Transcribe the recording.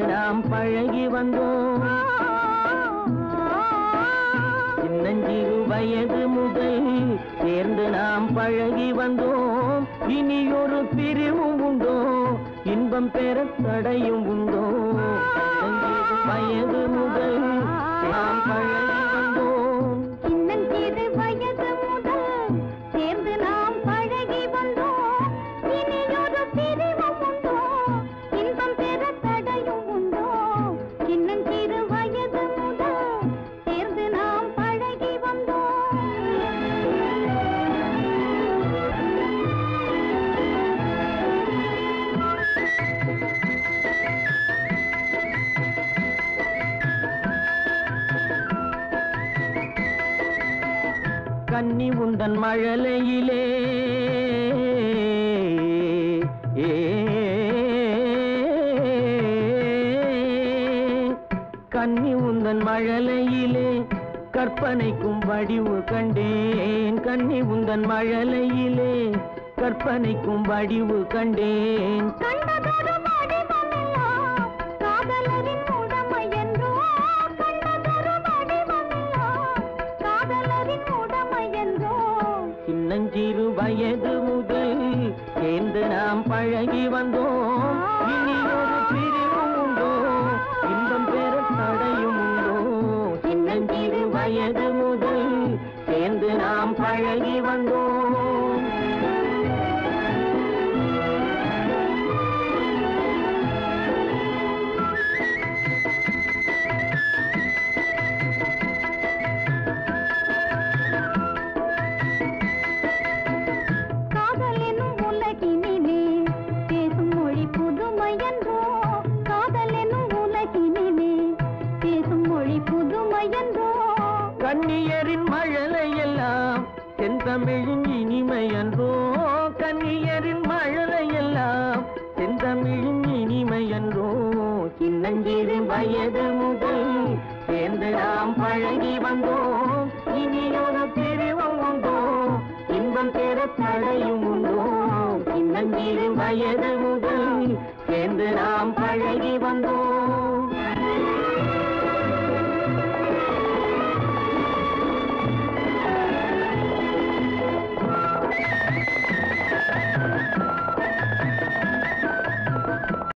நாம் பழகி வந்தோம் சின்னஞ்சிறு வயது முதல் சேர்ந்து நாம் பழகி வந்தோம் இனியொரு பிரிவும் உண்டோ இன்பம் பெற தடையும் உண்டோ சின்னஞ்சிறு வயது முதல் நாம் பழகி வந்தோம் சின்னஞ்சிறு வயது முதல் சேர்ந்து நாம் பழகி வந்தோம் இனியொரு பிரிவும் உண்டோ இன்பம் பெற தடையும் உண்டோ சின்னஞ்சிறு வயது முதல் சேர்ந்து நாம் பழகி வந்தோம் கன்னி உந்தன் மழலையிலே ஏ கன்னி உந்தன் மழலையிலே கற்பனைக்கும் வடிவு கண்டேன் கன்னி உந்தன் மழலையிலே கற்பனைக்கும் வடிவு கண்டேன் கண்டதொரு வடிவமெல்லாம் காதலரின் உடமை என்றோ கண்டதொரு வடிவமெல்லாம் காதலரின் உடமை என்றோ சின்னஞ்சிறு வயது முதல் சேர்ந்து நாம் பழகி வந்தோம் இனி ஒரு பிரிவும் உண்டோ இன்பம் பெற தடையும் உண்டோ சின்னஞ்சிறு வயது முதல் சேர்ந்து நாம் பழகி வந்தோம் காதல் எனும் உலகினிலே பேசும் மொழி புதுமை என்றோ காதல் எனும் உலகினிலே பேசும் மொழி புதுமை என்றோ கண்ணியரின் மழலை எல்லாம் செந்தமிழின் இனிமை அன்றோ கண்ணியரின் மழலை எல்லாம் செந்தமிழின் இனிமை அன்றோ சின்னஞ்சிறு வயது முதல் சேர்ந்து நாம் பழகி வந்தோம் இனியொரு பிரிவும் உண்டோ இன்பம் பெற தடையும் உண்டோ சின்னஞ்சிறு வயது முதல் சேர்ந்து நாம் பழகி வந்தோம்